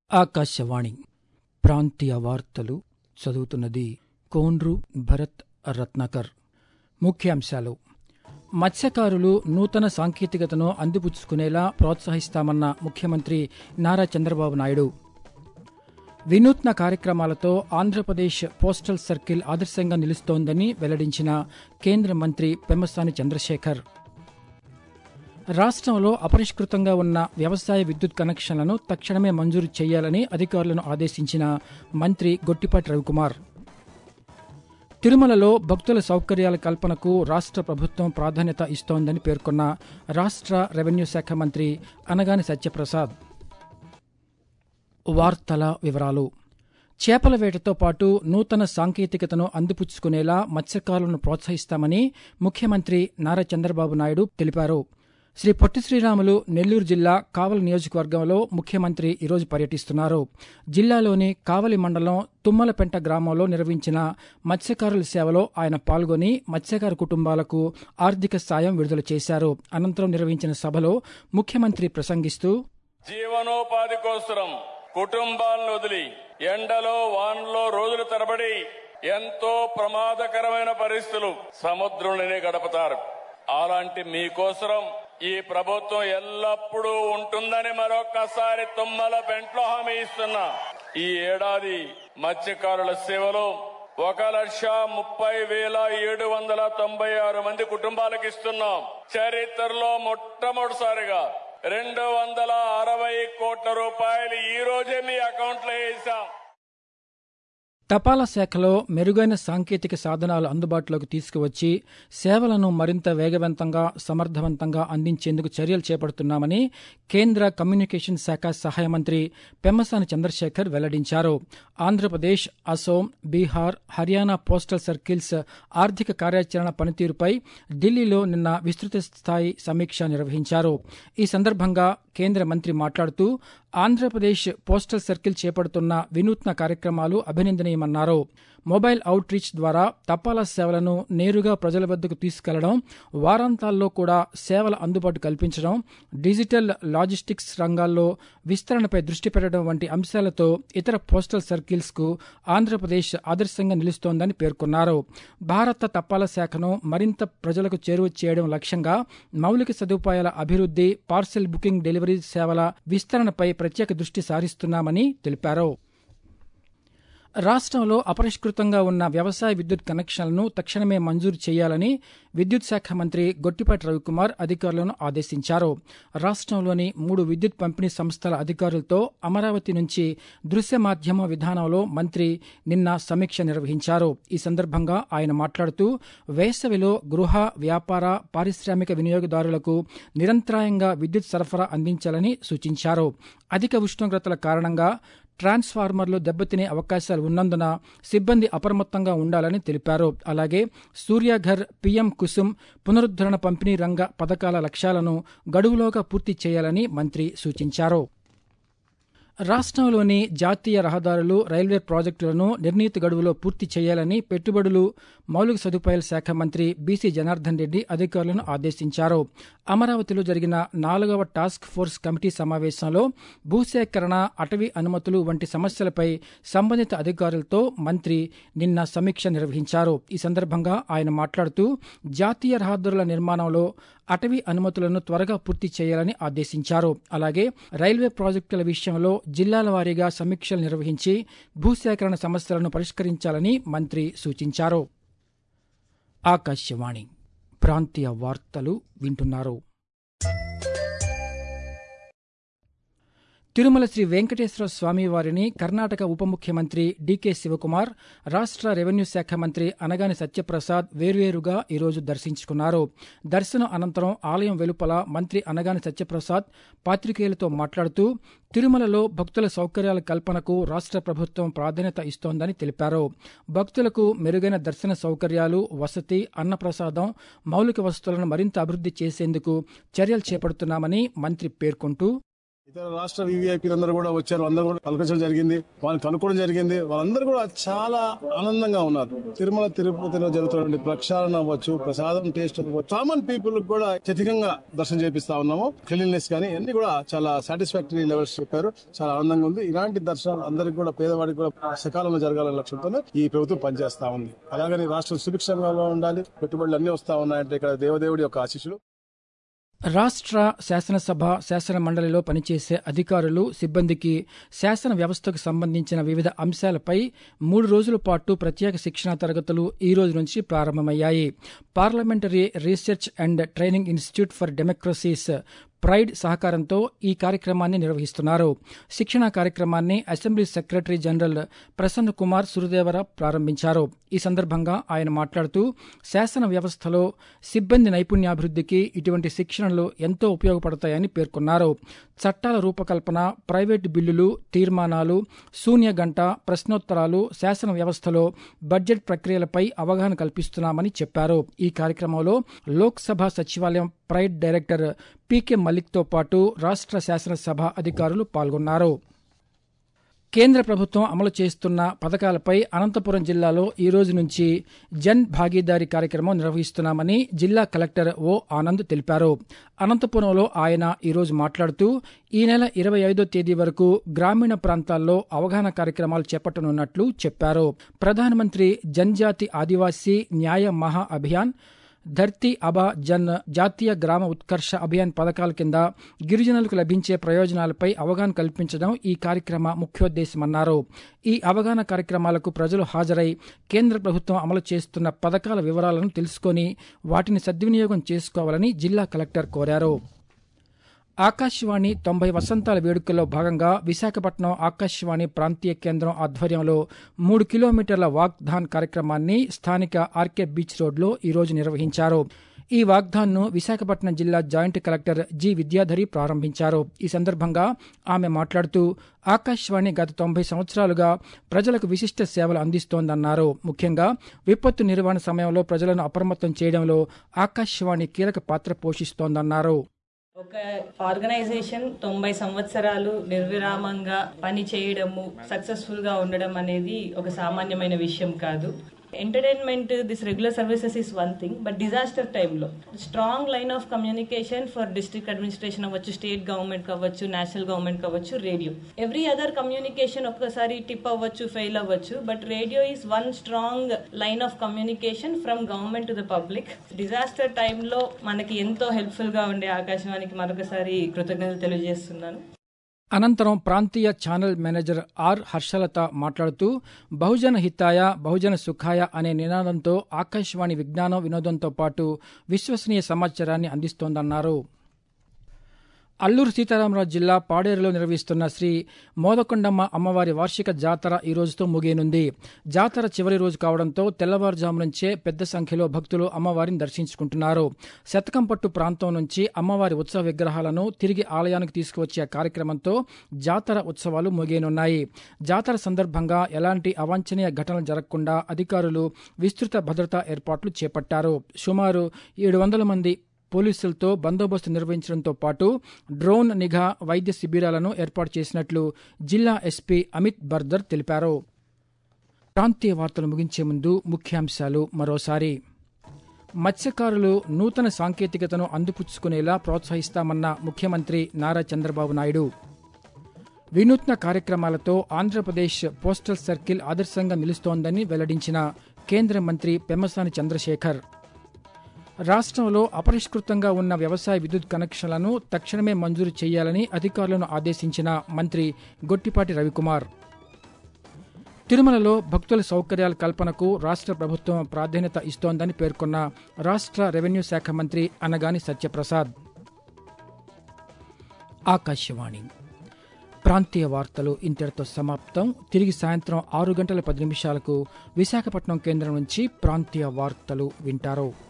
ఆకాశవాణి ప్రాంతీయ వార్తలు చదువుతున్నది కోండ్రు భరత్ రత్నాకర్ ముఖ్యాంశాలు మత్స్యకారులు నూతన సాంకేతికతను అందిపుచ్చుకునేలా ప్రోత్సహిస్తామన్న ముఖ్యమంత్రి నారా చంద్రబాబు నాయుడు వినూత్న కార్యక్రమాలతో ఆంధ్రప్రదేశ్ పోస్టల్ సర్కిల్ ఆదర్శంగా నిలుస్తోందని వెల్లడించిన కేంద్ర మంత్రి పెమ్మసాని చంద్రశేఖర్ రాష్ట్రంలో అపరిష్కృతంగా ఉన్న వ్యవసాయ విద్యుత్ కనెక్షన్లను తక్షణమే మంజూరు చేయాలని అధికారులను ఆదేశించిన మంత్రి గొట్టిపాటి రవికుమార్ తిరుమలలో భక్తుల సౌకర్యాల కల్పనకు రాష్ట్ర ప్రభుత్వం ప్రాధాన్యత ఇస్తోందని పేర్కొన్న రాష్ట్ర రెవెన్యూ శాఖ మంత్రి అనగాని సత్యప్రసాద్ వార్తల వివరాలు చేపల వేటతో పాటు నూతన సాంకేతికతను అందిపుచ్చుకునేలా మత్స్యకారులను ప్రోత్సహిస్తామని ముఖ్యమంత్రి నారా చంద్రబాబు నాయుడు తెలిపారు శ్రీ పొట్టి శ్రీరాములు నెల్లూరు జిల్లా కావలి నియోజకవర్గంలో ముఖ్యమంత్రి ఈరోజు పర్యటిస్తున్నారు జిల్లాలోని కావలి మండలం తుమ్మలపెంట గ్రామంలో నిర్వహించిన మత్స్యకారుల సేవలో ఆయన పాల్గొని మత్స్యకార కుటుంబాలకు ఆర్థిక సాయం విడుదల చేశారు అనంతరం నిర్వహించిన సభలో ముఖ్యమంత్రి ప్రసంగిస్తూ జీవనోపాధి కోసరం కుటుంబాలను వదిలి ఎండలో వానలో రోజుల తరబడి ఎంతో ప్రమాదకరమైన పరిస్థితులు సముద్రంలోనే గడపతారు అలాంటి మీకోసరం ఈ ప్రభుత్వం ఎల్లప్పుడూ ఉంటుందని మరొక్కసారి తుమ్మల పెంట్లో హామీ ఇస్తున్నా ఈ ఏడాది మత్స్యకారుల సేవలో ఒక లక్ష ముప్పై వేల ఏడు వందల తొంభై ఆరు మంది కుటుంబాలకు ఇస్తున్నాం చరిత్రలో మొట్టమొదటిసారిగా రెండు వందల అరవై కోట్ల రూపాయలు ఈ రోజే మీ అకౌంట్ లో వేసాం తపాలా శాఖలో మెరుగైన సాంకేతిక సాధనాలు అందుబాటులోకి తీసుకువచ్చి సేవలను మరింత వేగవంతంగా సమర్థవంతంగా అందించేందుకు చర్యలు చేపడుతున్నామని కేంద్ర కమ్యూనికేషన్ శాఖ సహాయ మంత్రి పెమ్మసాని చంద్రశేఖర్ వెల్లడించారు ఆంధ్రప్రదేశ్ అసోం బీహార్ హర్యానా పోస్టల్ సర్కిల్స్ ఆర్థిక కార్యాచరణ పనితీరుపై ఢిల్లీలో నిన్న విస్తృత స్థాయి సమీక్ష నిర్వహించారు ఈ సందర్భంగా కేంద్ర మంత్రి మాట్లాడుతూ ఆంధ్రప్రదేశ్ పోస్టల్ సర్కిల్ చేపడుతున్న వినూత్న కార్యక్రమాలు అభినందనీయమన్నారు మొబైల్ అవుట్ రీచ్ ద్వారా తపాలా సేవలను నేరుగా ప్రజల వద్దకు తీసుకెళ్లడం వారాంతాల్లో కూడా సేవల అందుబాటు కల్పించడం డిజిటల్ లాజిస్టిక్స్ రంగాల్లో విస్తరణపై దృష్టి పెట్టడం వంటి అంశాలతో ఇతర పోస్టల్ సర్కిల్స్ కు ఆంధ్రప్రదేశ్ ఆదర్శంగా నిలుస్తోందని పేర్కొన్నారు భారత తపాలా శాఖను మరింత ప్రజలకు చేరువ చేయడం లక్ష్యంగా మౌలిక సదుపాయాల అభివృద్ది పార్సెల్ బుకింగ్ డెలివరీ సేవల విస్తరణపై ప్రత్యేక దృష్టి సారిస్తున్నామని తెలిపారు రాష్ట్రంలో అపరిష్కృతంగా ఉన్న వ్యవసాయ విద్యుత్ కనెక్షన్లను తక్షణమే మంజూరు చేయాలని విద్యుత్ శాఖ మంత్రి గొట్టిపాటి రవికుమార్ అధికారులను ఆదేశించారు రాష్ట్రంలోని మూడు విద్యుత్ పంపిణీ సంస్థల అధికారులతో అమరావతి నుంచి దృశ్య మాధ్యమ విధానంలో మంత్రి నిన్న సమీక్ష నిర్వహించారు ఈ సందర్భంగా ఆయన మాట్లాడుతూ వేసవిలో గృహ వ్యాపార పారిశ్రామిక వినియోగదారులకు నిరంతరాయంగా విద్యుత్ సరఫరా అందించాలని సూచించారు అధిక ఉష్ణోగ్రతల కారణంగా ట్రాన్స్ఫార్మర్లు దెబ్బతినే అవకాశాలు ఉన్నందున సిబ్బంది అప్రమత్తంగా ఉండాలని తెలిపారు అలాగే సూర్యాఘర్ పీఎం కుసుమ్ పునరుద్దరణ పంపిణీ రంగ పథకాల లక్ష్యాలను గడువులోగా పూర్తి చేయాలని మంత్రి సూచించారు రాష్ట్రంలోని జాతీయ రహదారులు రైల్వే ప్రాజెక్టులను నిర్ణీత గడువులో పూర్తి చేయాలని పెట్టుబడులు మౌలిక సదుపాయాల శాఖ మంత్రి బీసీ జనార్దన్ రెడ్డి అధికారులను ఆదేశించారు అమరావతిలో జరిగిన నాలుగవ టాస్క్ ఫోర్స్ కమిటీ సమావేశంలో భూసేకరణ అటవీ అనుమతులు వంటి సమస్యలపై సంబంధిత అధికారులతో మంత్రి నిన్న సమీక్ష నిర్వహించారు ఈ సందర్భంగా ఆయన మాట్లాడుతూ జాతీయ రహదారుల నిర్మాణంలో అటవీ అనుమతులను త్వరగా పూర్తి చేయాలని ఆదేశించారు అలాగే రైల్వే ప్రాజెక్టుల విషయంలో జిల్లాల వారీగా సమీక్షలు నిర్వహించి భూసేకరణ సమస్యలను పరిష్కరించాలని మంత్రి సూచించారు ఆకాశవాణి ప్రాంతీయ వార్తలు వింటున్నారు తిరుమల శ్రీ వెంకటేశ్వర స్వామి వారిని కర్ణాటక ఉప ముఖ్యమంత్రి డీకే శివకుమార్ రాష్ట్ర రెవెన్యూ శాఖ మంత్రి అనగాని సత్యప్రసాద్ వేర్వేరుగా ఈరోజు దర్శించుకున్నారు దర్శనం అనంతరం ఆలయం వెలుపల మంత్రి అనగాని సత్యప్రసాద్ పాత్రికేయులతో మాట్లాడుతూ తిరుమలలో భక్తుల సౌకర్యాల కల్పనకు రాష్ట్ర ప్రభుత్వం ప్రాధాన్యత ఇస్తోందని తెలిపారు భక్తులకు మెరుగైన దర్శన సౌకర్యాలు వసతి అన్నప్రసాదం మౌలిక వసతులను మరింత అభివృద్ది చేసేందుకు చర్యలు చేపడుతున్నామని మంత్రి పేర్కొంటూ ఇతర రాష్ట్ర వివిఐపీ అందరూ కూడా వచ్చారు అందరూ కూడా పలకరించడం జరిగింది వాళ్ళని కనుక్కోవడం జరిగింది వాళ్ళందరూ కూడా చాలా ఆనందంగా ఉన్నారు తిరుమల తిరుపతిలో జరుగుతున్నటువంటి ప్రక్షాళన అవ్వచ్చు ప్రసాదం టేస్ట్ అవ్వచ్చు కామన్ పీపుల్ కూడా అత్యధికంగా దర్శనం చేపిస్తా ఉన్నాము క్లీన్లెస్ కానీ అన్ని కూడా చాలా సాటిస్ఫాక్టరీ లెవెల్స్ చెప్పారు చాలా ఆనందంగా ఉంది ఇలాంటి దర్శనాలు అందరికి కూడా పేదవాడికి కూడా సకాలంలో జరగాలనే లక్ష్యంతో ఈ ప్రభుత్వం పనిచేస్తా ఉంది అలాగని రాష్ట్రం సుభిక్షంగా ఉండాలి పెట్టుబడులు అన్ని వస్తా ఉన్నాయంటే ఇక్కడ దేవదేవుడి యొక్క ఆశీస్సులు రాష్ట్ర శాసనసభ శాసన మండలిలో పనిచేసే అధికారులు సిబ్బందికి శాసన వ్యవస్థకు సంబంధించిన వివిధ అంశాలపై మూడు రోజుల పాటు ప్రత్యేక శిక్షణా తరగతులు ఈ రోజు నుంచి ప్రారంభమయ్యాయి parliamentary research and training institute for democracies pride సహకారంతో ఈ కార్యక్రమాన్ని నిర్వహిస్తున్నారు శిక్షణా కార్యక్రమాన్ని assembly secretary general Prasanna Kumar Suradevara ప్రారంభించారు ఈ సందర్భంగా ఆయన మాట్లాడుతూ శాసన వ్యవస్థలో సిబ్బంది నైపుణ్యాభివృద్ధికి ఇటువంటి శిక్షణలు ఎంతో ఉపయోగపడతాయని పేర్కొన్నారు చట్టాల రూపకల్పన ప్రైవేటు బిల్లులు తీర్మానాలు శూన్య గంట ప్రశ్నోత్తరాలు శాసన వ్యవస్థలో బడ్జెట్ ప్రక్రియలపై అవగాహన కల్పిస్తున్నామని చెప్పారు ఈ కార్యక్రమంలో లోక్సభ సచివాలయం ప్రైడ్ డైరెక్టర్ పీకే మలిక్తో పాటు రాష్ట్ర శాసనసభ అధికారులు పాల్గొన్నారు కేంద్ర ప్రభుత్వం అమలు చేస్తున్న పథకాలపై అనంతపురం జిల్లాలో ఈ రోజు నుంచి జన్ భాగీదారీ కార్యక్రమం నిర్వహిస్తున్నామని జిల్లా కలెక్టర్ ఓ ఆనంద్ తెలిపారు అనంతపురంలో ఆయన ఈరోజు మాట్లాడుతూ ఈ నెల ఇరవై ఐదో తేదీ వరకు గ్రామీణ ప్రాంతాల్లో అవగాహన కార్యక్రమాలు చేపట్టనున్నట్లు చెప్పారు ప్రధానమంత్రి జన్జాతి ఆదివాసీ న్యాయ మహా అభియాన్ ధర్తీ అబా జన్ జాతీయ గ్రామ ఉత్కర్ష అభియాన్ పథకాల కింద గిరిజనులకు లభించే ప్రయోజనాలపై అవగాహన కల్పించడం ఈ కార్యక్రమ ముఖ్యోద్దేశమన్నారు ఈ అవగాహన కార్యక్రమాలకు ప్రజలు హాజరై కేంద్ర ప్రభుత్వం అమలు చేస్తున్న పథకాల వివరాలను తెలుసుకొని వాటిని సద్వినియోగం చేసుకోవాలని జిల్లా కలెక్టర్ కోరారు ఆకాశవాణి తొంభై వసంతాల వేడుకల్లో భాగంగా విశాఖపట్నం ఆకాశవాణి ప్రాంతీయ కేంద్రం ఆధ్వర్యంలో మూడు కిలోమీటర్ల వాక్థాన్ కార్యక్రమాన్ని స్థానిక ఆర్కే బీచ్ రోడ్లో ఈరోజు నిర్వహించారు ఈ వాగ్దాన్ను విశాఖపట్నం జిల్లా జాయింట్ కలెక్టర్ జి విద్యాధరి ప్రారంభించారు ఈ సందర్భంగా ఆమె మాట్లాడుతూ ఆకాశవాణి గత తొంభై సంవత్సరాలుగా ప్రజలకు విశిష్ట సేవలు అందిస్తోందన్నారు ముఖ్యంగా విపత్తు నిర్వహణ సమయంలో ప్రజలను అప్రమత్తం చేయడంలో ఆకాశవాణి కీలక పాత్ర పోషిస్తోందన్నారు ఒక ఆర్గనైజేషన్ తొంభై సంవత్సరాలు నిర్విరామంగా పని చేయడము సక్సెస్ఫుల్ గా ఉండడం అనేది ఒక సామాన్యమైన విషయం కాదు entertainment this regular services is one thing but disaster టైంలో strong line of communication for district administration అవ్వచ్చు స్టేట్ గవర్నమెంట్ కావచ్చు నేషనల్ గవర్నమెంట్ కావచ్చు రేడియో ఎవ్రీ అదర్ కమ్యూనికేషన్ ఒక్కసారి టిప్ అవ్వచ్చు ఫెయిల్ అవ్వచ్చు but radio is one strong line of communication from government to the public disaster టైంలో మనకి ఎంతో helpful గా ఉండే ఆకాశవాణికి మరొకసారి కృతజ్ఞతలు తెలియజేస్తున్నాను అనంతరం ప్రాంతీయ ఛానల్ మేనేజర్ ఆర్ హర్షలత మాట్లాడుతూ బహుజన హితాయ బహుజన సుఖాయ అనే నినాదంతో ఆకాశవాణి విజ్ఞానం వినోదంతో పాటు విశ్వసనీయ సమాచారాన్ని అందిస్తోందన్నారు అల్లూరు సీతారామరాజు జిల్లా పాడేరులో నిర్వహిస్తున్న శ్రీ మోదకొండమ్మ అమ్మవారి వార్షిక జాతర ఈ రోజుతో ముగియనుంది జాతర చివరి రోజు కావడంతో తెల్లవారుజాము నుంచే పెద్ద సంఖ్యలో భక్తులు అమ్మవారిని దర్శించుకుంటున్నారు శతకంపట్టు ప్రాంతం నుంచి అమ్మవారి ఉత్సవ విగ్రహాలను తిరిగి ఆలయానికి తీసుకువచ్చే కార్యక్రమంతో జాతర ఉత్సవాలు ముగియనున్నాయి జాతర సందర్భంగా ఎలాంటి అవాంఛనీయ ఘటనలు జరగకుండా అధికారులు విస్తృత భద్రతా ఏర్పాట్లు చేపట్టారు సుమారు ఏడు వందల మంది పోలీసులతో బందోబస్తు నిర్వహించడంతో పాటు డ్రోన్ నిఘా వైద్య శిబిరాలను ఏర్పాటు చేసినట్లు జిల్లా ఎస్పీ అమిత్ బర్దర్ తెలిపారు ప్రాంతీయ వార్తలు ముగించే ముందు ముఖ్యాంశాలు మరోసారి మత్స్యకారులు నూతన సాంకేతికతను అందిపుచ్చుకునేలా ప్రోత్సహిస్తామన్న ముఖ్యమంత్రి నారా చంద్రబాబు నాయుడు వినూత్న కార్యక్రమాలతో ఆంధ్రప్రదేశ్ పోస్టల్ సర్కిల్ ఆదర్శంగా నిలుస్తోందని వెల్లడించిన కేంద్ర మంత్రి పెమ్మసాని చంద్రశేఖర్ రాష్ట్రంలో అపరిష్కృతంగా ఉన్న వ్యవసాయ విద్యుత్ కనెక్షన్లను తక్షణమే మంజూరు చేయాలని అధికారులను ఆదేశించిన మంత్రి గొట్టిపాటి రవికుమార్ తిరుమలలో భక్తుల సౌకర్యాల కల్పనకు రాష్ట్ర ప్రభుత్వం ప్రాధాన్యత ఇస్తోందని పేర్కొన్న రాష్ట్ర రెవెన్యూ శాఖ మంత్రి అనగాని సత్యప్రసాద్ ఆకాశవాణి ప్రాంతీయ వార్తలు ఇంతటితో సమాప్తం తిరిగి సాయంత్రం ఆరు గంటల పది నిమిషాలకు విశాఖపట్నం కేంద్రం నుంచి ప్రాంతీయ వార్తలు వింటారు